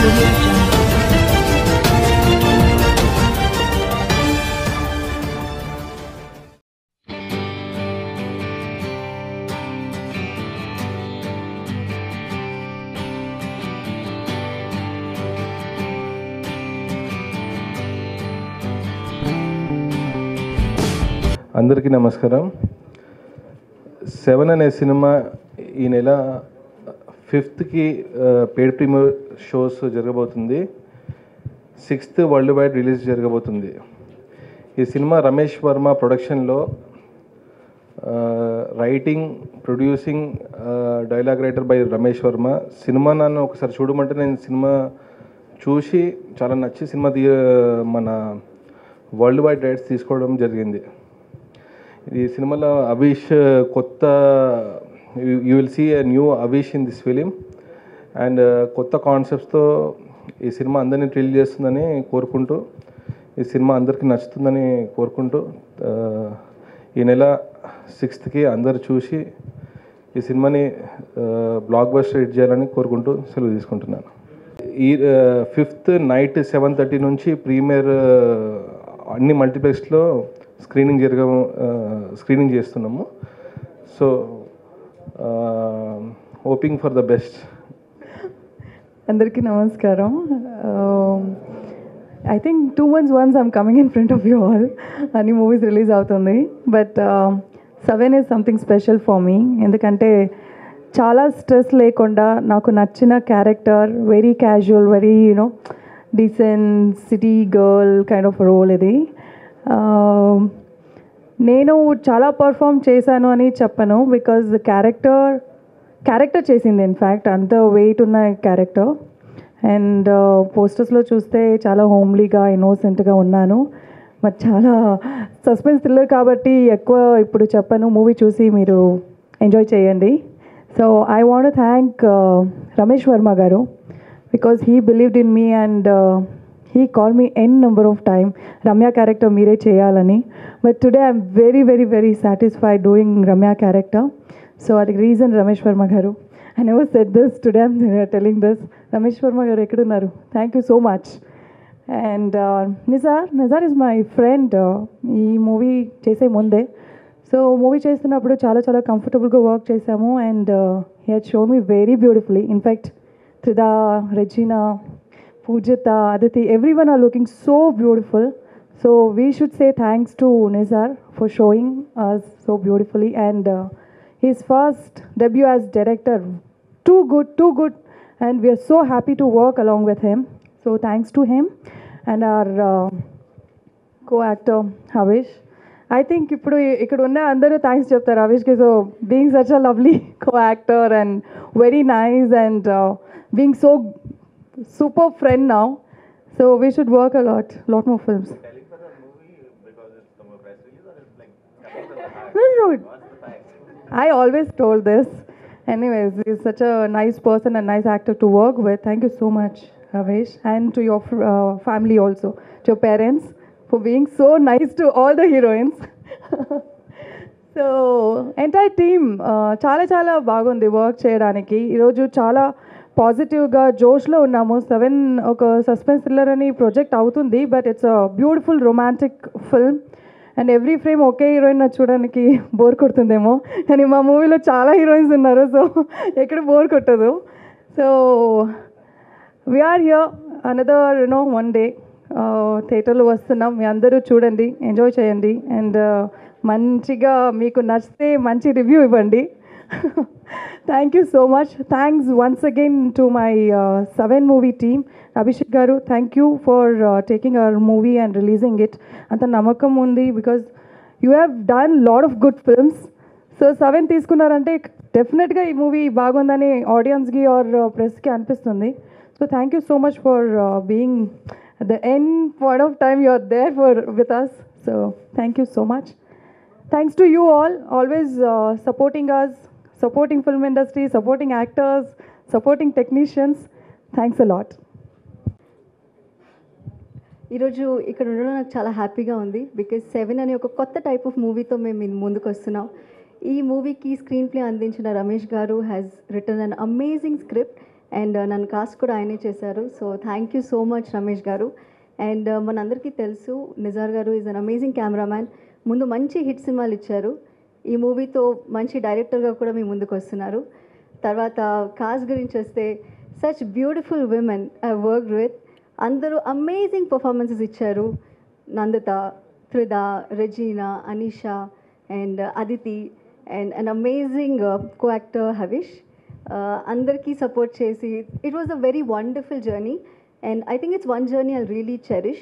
audio jungle. అందరికీ నమస్కారం seven అనే సినిమా ఈ నెల ఫిఫ్త్కి పేడ్ ప్రీమియర్ షోస్ జరగబోతుంది సిక్స్త్ వరల్డ్ వైడ్ రిలీజ్ జరగబోతుంది ఈ సినిమా రమేష్ వర్మ ప్రొడక్షన్లో writing producing dialogue writer by Ramesh Varma cinema నన్ను ఒకసారి చూడమంటే నేను సినిమా చూసి చాలా నచ్చి సినిమా తీ మన వరల్డ్ వైడ్ రైట్స్ తీసుకోవడం జరిగింది ఈ సినిమాలో అవిష్ కొత్త you will see a new Havish in this film and కొత్త కాన్సెప్ట్స్తో ఈ సినిమా అందరినీ థ్రిల్ చేస్తుందని కోరుకుంటూ ఈ సినిమా అందరికీ నచ్చుతుందని కోరుకుంటూ ఆ, ఈ నెల సిక్స్త్కి అందరు చూసి ఈ సినిమాని బ్లాక్ బస్టర్ హిట్ చేయాలని కోరుకుంటూ సెలవు తీసుకుంటున్నాను ఈ ఫిఫ్త్ నైట్ సెవెన్ థర్టీ నుంచి ప్రీమియర్ అన్ని మల్టీప్లెక్స్లో స్క్రీనింగ్ జరగ స్క్రీనింగ్ చేస్తున్నాము so hoping for the best అందరికీ నమస్కారం I think two months once I'm coming in front of you all అన్ని మూవీస్ రిలీజ్ అవుతుంది but seven is something special for me ఎందుకంటే చాలా స్ట్రెస్ లేకుండా నాకు నచ్చిన character very casual very you know decent city girl kind of role ఇది Um, నేను చాలా పర్ఫామ్ చేశాను అని చెప్పను బికాజ్ క్యారెక్టర్ క్యారెక్టర్ చేసింది ఇన్ఫ్యాక్ట్ అంత వెయిట్ ఉన్న క్యారెక్టర్ అండ్ పోస్టర్స్లో చూస్తే చాలా హోమ్లీగా ఇన్నోసెంట్గా ఉన్నాను బట్ చాలా సస్పెన్స్ థ్రిల్లర్ కాబట్టి ఎక్కువ ఇప్పుడు చెప్పను మూవీ చూసి మీరు ఎంజాయ్ చేయండి so I want thank Ramesh Varma garu because he believed in me and he call me n number of time Ramya character మీరే చేయాలని but today I'm very very very satisfied doing Ramya character so అది reason Ramesh Varma garu I never set this today I'm telling this Ramesh Varma garu ఎక్కడున్నారు thank you so much and Nizar Nizar is my friend ఈ movie చేసే ముందే so movie చేస్తున్నప్పుడు చాలా చాలా కంఫర్టబుల్గా వర్క్ చేశాము and he had show me very beautifully in fact Tridha Regina Poojitha Aditi everyone are looking so beautiful so we should say thanks to Nizar for showing us so beautifully and his first debut as director too good too good and we are so happy to work along with him so thanks to him and our uh, co-actor Havish I think ఇప్పుడు ఇక్కడ ఉన్న అందరూ థ్యాంక్స్ చెప్తారు హవిష్కి so being such a lovely co actor and very nice and being so super friend now so we should work a lot lot more films No, no, no. I always told this. Anyways, he's such a nice person and nice actor to work with. Thank you so much, Ravesh, and to your uh, family also, to your parents, for being so nice to all the heroines. So entire team చాలా చాలా బాగుంది work చేయడానికి ఈరోజు చాలా పాజిటివ్గా జోష్లో ఉన్నాము seven ఒక suspense thriller అని ప్రాజెక్ట్ అవుతుంది but it's a beautiful romantic film and every frame ఒకే హీరోయిన్ చూడడానికి బోర్ కొడుతుందేమో కానీ మా మూవీలో చాలా హీరోయిన్స్ ఉన్నారు సో ఎక్కడ బోర్ కొట్టదు so we are here another no one day థియేటర్లో వస్తున్నాం మీ అందరూ చూడండి ఎంజాయ్ చేయండి అండ్ మంచిగా మీకు నచ్చితే మంచి రివ్యూ ఇవ్వండి thank you so much thanks once again to my seven movie team Abhishek garu thank you for taking our movie and releasing it అంత నమ్మకం ఉంది because you have done lot of good films so seven తీసుకున్నారంటే డెఫినెట్గా ఈ movie బాగుందని ఆడియన్స్కి or ప్రెస్కి అనిపిస్తుంది so thank you so much for being the end point of time you are there for with us so thank you so much thanks to you all always supporting us supporting film industry supporting actors supporting technicians thanks a lot ఈరోజు ఇక్కడ ఉండడం నాకు చాలా హ్యాపీగా ఉంది because seven అనే ఒక కొత్త టైప్ ఆఫ్ మూవీతో మేము మీ ముందుకు వస్తున్నాం ఈ మూవీకి స్క్రీన్ ప్లే అందించిన Ramesh garu has written an amazing script and నన్ను కాస్ట్ కూడా ఆయనే చేశారు so thank you so much Ramesh garu and మనందరికీ తెలుసు నిజార్ గారు ఈజ్ అన్ అమేజింగ్ కెమెరామ్యాన్ ముందు మంచి హిట్ సినిమాలు ఇచ్చారు ఈ మూవీతో మంచి డైరెక్టర్గా కూడా మీ ముందుకు వస్తున్నారు తర్వాత కాస్ట్ గురించి వస్తే such beautiful women I work with అందరూ అమేజింగ్ పర్ఫార్మెన్సెస్ ఇచ్చారు Nanditha Tridha Regina Anisha and Aditi and an amazing co actor Havish అందరికీ సపోర్ట్ చేసి it was a very wonderful journey and I think it's one journey I really cherish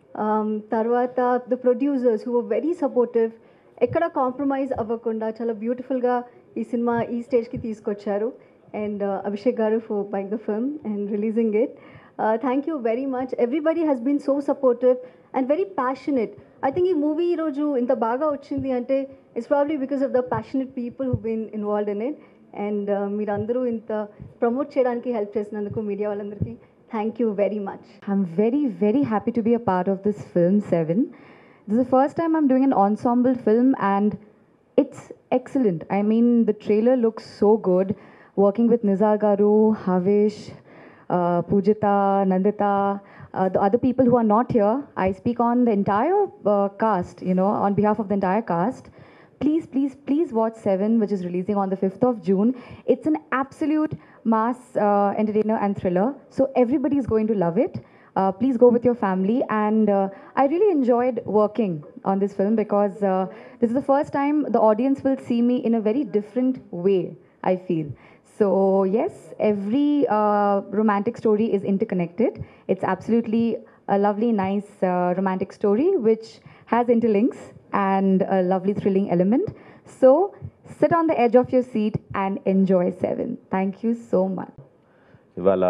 తర్వాత the producers who very supportive ఎక్కడ compromise అవ్వకుండా చాలా బ్యూటిఫుల్గా ఈ cinema ఈ స్టేజ్కి తీసుకొచ్చారు and Abhishek garu for back the film and releasing it thank you very much everybody has been so supportive and very passionate I think ఈ మూవీ ఈరోజు ఇంత బాగా వచ్చింది అంటే it's probably because of the passionate people who been involved in it and మీరందరూ ఇంత promote చేయడానికి help చేసినందుకు మీడియా వాళ్ళందరికీ thank you very much I'm very, very happy to be a part of this film, Seven. This is the first time I'm doing an ensemble film, and it's excellent. I mean, the trailer looks so good. Working with Nizar Garu, Havish, uh, Pujita, Nandita, uh, the other people who are not here, I speak on the entire uh, cast, you know, on behalf of the entire cast. Please, please, please watch Seven, which is releasing on the 5th of June. It's an absolute mass uh, entertainer and thriller, so everybody is going to love it. Uh, please go with your family. And uh, I really enjoyed working on this film because uh, this is the first time the audience will see me in a very different way, I feel. So, yes, every uh, romantic story is interconnected. It's absolutely a lovely, nice uh, romantic story which has interlinks and a lovely, thrilling element. So, sit on the edge of your seat and enjoy Seven. Thank you so much. ఇవాళ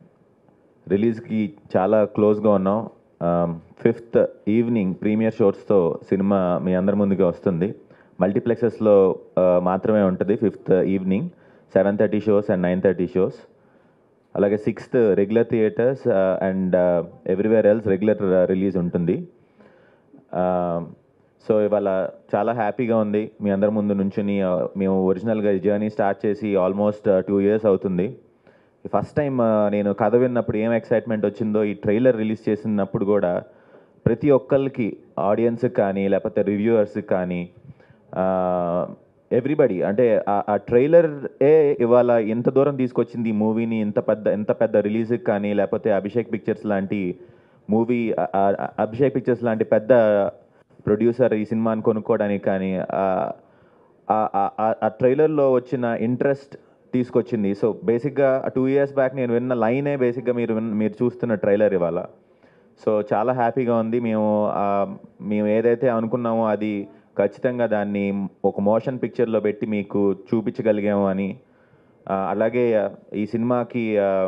రిలీజ్కి చాలా క్లోజ్గా ఉన్నాం fifth evening premiere షోస్తో cinema మీ అందరి ముందుకు వస్తుంది మల్టీప్లెక్సెస్లో మాత్రమే ఉంటుంది fifth evening seven thirty shows and nine thirty shows అలాగే sixth regular theatres and everywhere else regular release ఉంటుంది సో ఇవాళ చాలా హ్యాపీగా ఉంది మీ అందరి ముందు నుంచుని uh, మేము ఒరిజినల్గా ఈ జర్నీ స్టార్ట్ చేసి ఆల్మోస్ట్ టూ ఇయర్స్ అవుతుంది ఫస్ట్ టైం నేను కథ విన్నప్పుడు ఏం ఎక్సైట్మెంట్ వచ్చిందో ఈ ట్రైలర్ రిలీజ్ చేసినప్పుడు కూడా ప్రతి ఒక్కరికి ఆడియన్స్కి కానీ లేకపోతే రివ్యూవర్స్కి కానీ ఎవ్రీబడి అంటే ఆ- ఆ ట్రైలర్ ఏ ఇవాళ ఎంత దూరం తీసుకొచ్చింది ఈ మూవీని ఇంత పెద్ద ఎంత పెద్ద రిలీజ్కి కానీ లేకపోతే అభిషేక్ పిక్చర్స్ లాంటి మూవీ అభిషేక్ పిక్చర్స్ లాంటి పెద్ద ప్రొడ్యూసర్ ఈ సినిమాని కొనుక్కోవడానికి కానీ ఆ- ఆ- ఆ- ఆ- ఆ ట్రైలర్లో వచ్చిన ఇంట్రెస్ట్ తీసుకొచ్చింది సో బేసిక్గా టూ ఇయర్స్ బ్యాక్ నేను విన్న లైనే బేసిక్గా మీరు విన్న- మీరు చూస్తున్న ట్రైలర్ ఇవాళ సో చాలా హ్యాపీగా ఉంది మేము ఆ, మేము ఏదైతే అనుకున్నామో అది ఖచ్చితంగా దాన్ని ఒక మోషన్ పిక్చర్లో పెట్టి మీకు చూపించగలిగాము అని ఆ, అలాగే ఆ, ఈ సినిమాకి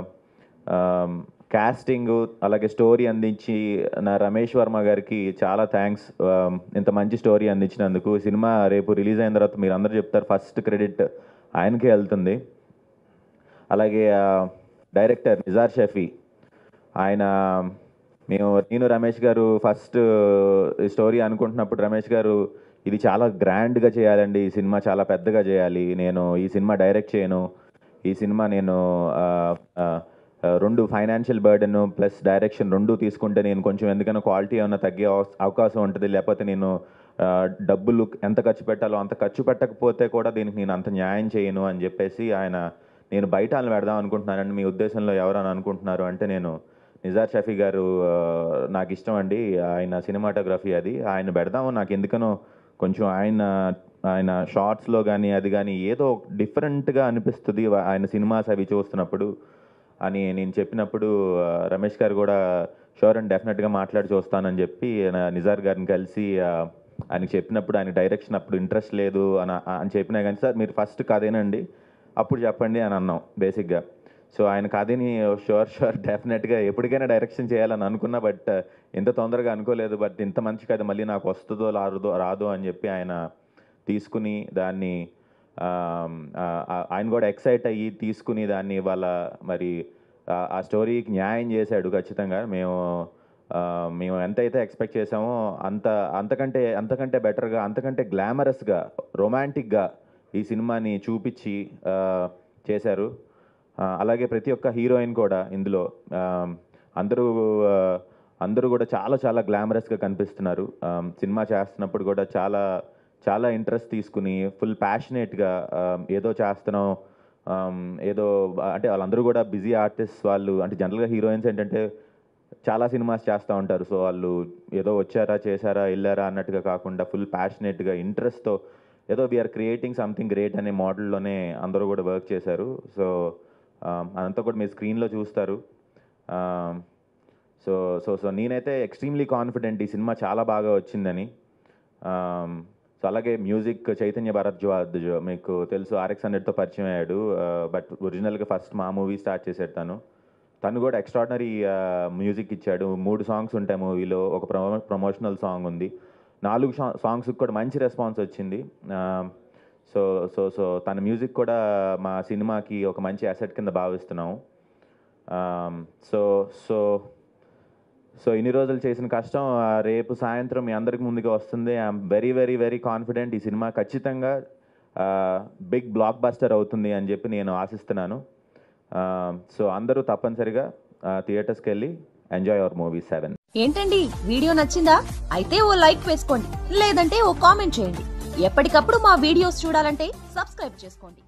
కాస్టింగ్ అలాగే స్టోరీ అందించి నా రమేష్ వర్మ గారికి చాలా థ్యాంక్స్ ఇంత మంచి స్టోరీ అందించినందుకు ఈ సినిమా రేపు రిలీజ్ అయిన తర్వాత మీరు అందరూ చెప్తారు ఫస్ట్ క్రెడిట్ ఆయనకే వెళ్తుంది అలాగే ఆ, డైరెక్టర్ నిజార్ షఫీ ఆయన మేము నేను రమేష్ గారు ఫస్ట్ ఈ స్టోరీ అనుకుంటున్నప్పుడు రమేష్ గారు ఇది చాలా గ్రాండ్గా చేయాలండి ఈ సినిమా చాలా పెద్దగా చేయాలి నేను ఈ సినిమా డైరెక్ట్ చేయను ఈ సినిమా నేను ఆ, ఆ, ఆ, రెండు ఫైనాన్షియల్ బర్డెన్ ప్లస్ డైరెక్షన్ రెండు తీసుకుంటే నేను కొంచెం ఎందుకైనా క్వాలిటీ ఏమైనా తగ్గే అవ- అవకాశం ఉంటుంది లేకపోతే నేను ఆ, డబ్బులు ఎంత ఖర్చు పెట్టాలో అంత ఖర్చు పెట్టకపోతే కూడా దీనికి నేను అంత న్యాయం చేయను అని చెప్పేసి ఆయన నేను బయట వాళ్ళని పెడదాం అనుకుంటున్నానండి మీ ఉద్దేశంలో ఎవరని అనుకుంటున్నారు అంటే నేను నిజార్ షఫీ గారు ఆ, నాకు ఇష్టం అండి ఆయన సినిమాటోగ్రఫీ అది ఆయన పెడదాము నాకు ఎందుకనో కొంచెం ఆయన ఆయన షార్ట్స్లో కానీ అది కానీ ఏదో డిఫరెంట్గా అనిపిస్తుంది ఆయన సినిమాస్ అవి చూస్తున్నప్పుడు అని నేను చెప్పినప్పుడు ఆ, రమేష్ గారు కూడా షూర్ అండ్ డెఫినెట్గా మాట్లాడి చూస్తానని చెప్పి నా నిజార్ గారిని కలిసి ఆ, ఆయనకి చెప్పినప్పుడు ఆయన డైరెక్షన్ అప్పుడు ఇంట్రెస్ట్ లేదు అని అని చెప్పినా కానీ సార్ మీరు ఫస్ట్ కదేనండి అప్పుడు చెప్పండి అని అన్నాం బేసిక్గా సో ఆయన కథని షూర్ షూర్ డెఫినెట్గా ఎప్పటికైనా డైరెక్షన్ చేయాలని అనుకున్నా బట్ ఇంత తొందరగా అనుకోలేదు బట్ ఇంత మంచి కథ మళ్ళీ నాకు వస్తుందో రాదో రాదో అని చెప్పి ఆయన తీసుకుని దాన్ని ఆమ్, ఆ, ఆ, ఆయన కూడా ఎక్సైట్ అయ్యి తీసుకుని దాన్ని వాళ్ళ మరి ఆ- ఆ స్టోరీకి న్యాయం చేశాడు ఖచ్చితంగా మేము ఆ, మేము ఎంతైతే ఎక్స్పెక్ట్ చేసామో అంత అంతకంటే అంతకంటే బెటర్గా అంతకంటే గ్లామరస్గా రొమాంటిక్గా ఈ సినిమాని చూపించి ఆ, చేశారు ఆ, అలాగే ప్రతి ఒక్క హీరోయిన్ కూడా ఇందులో ఆ, అందరూ ఆ, అందరూ కూడా చాలా చాలా గ్లామరస్గా కనిపిస్తున్నారు ఆ, సినిమా చేస్తున్నప్పుడు కూడా చాలా చాలా ఇంట్రెస్ట్ తీసుకుని ఫుల్ ప్యాషనేట్గా ఏదో చేస్తున్నాం ఆమ్, ఏదో అంటే వాళ్ళందరూ కూడా బిజీ ఆర్టిస్ట్ వాళ్ళు అంటే జనరల్గా హీరోయిన్స్ ఏంటంటే చాలా సినిమాస్ చేస్తూ ఉంటారు సో వాళ్ళు ఏదో వచ్చారా చేశారా వెళ్ళారా అన్నట్టుగా కాకుండా ఫుల్ ప్యాషనేట్గా ఇంట్రెస్ట్తో ఏదో వీఆర్ క్రియేటింగ్ సంథింగ్ గ్రేట్ అనే మోడల్లోనే అందరూ కూడా వర్క్ చేశారు సో అదంతా కూడా మీరు స్క్రీన్లో చూస్తారు సో సో సో నేనైతే ఎక్స్ట్రీమ్లీ కాన్ఫిడెంట్ ఈ సినిమా చాలా బాగా వచ్చిందని సో అలాగే మ్యూజిక్ చైతన్య భరద్వాజ్ మీకు తెలుసు ఆర్ఎక్స్ హండ్రెడ్తో పరిచయం అయ్యాడు బట్ ఒరిజినల్గా ఫస్ట్ మా మూవీ స్టార్ట్ చేశాడు తను తను కూడా ఎక్స్ట్రాడినరీ మ్యూజిక్ ఇచ్చాడు మూడు సాంగ్స్ ఉంటాయి మూవీలో ఒక ప్రమో ప్రమోషనల్ సాంగ్ ఉంది నాలుగు సాంగ్స్కి కూడా మంచి రెస్పాన్స్ వచ్చింది సో సో సో తన మ్యూజిక్ కూడా మా సినిమాకి ఒక మంచి అసెట్ కింద భావిస్తున్నాము సో సో సో ఇన్ని రోజులు చేసిన కష్టం ఆ, రేపు సాయంత్రం మీ అందరికి ముందుగా వస్తుంది I'm very very very confident ఈ సినిమా ఖచ్చితంగా బిగ్ బ్లాక్ బస్టర్ అవుతుంది అని చెప్పి నేను ఆశిస్తున్నాను సో అందరూ తప్పనిసరిగా థియేటర్స్కి వెళ్ళి ఎంజాయ్ అవర్ మూవీ సెవెన్ ఏంటండి వీడియో నచ్చిందా అయితే ఓ లైక్ వేసుకోండి లేదంటే ఓ కామెంట్ చేయండి ఎప్పటికప్పుడు మా వీడియోస్ చూడాలంటే సబ్స్క్రైబ్ చేసుకోండి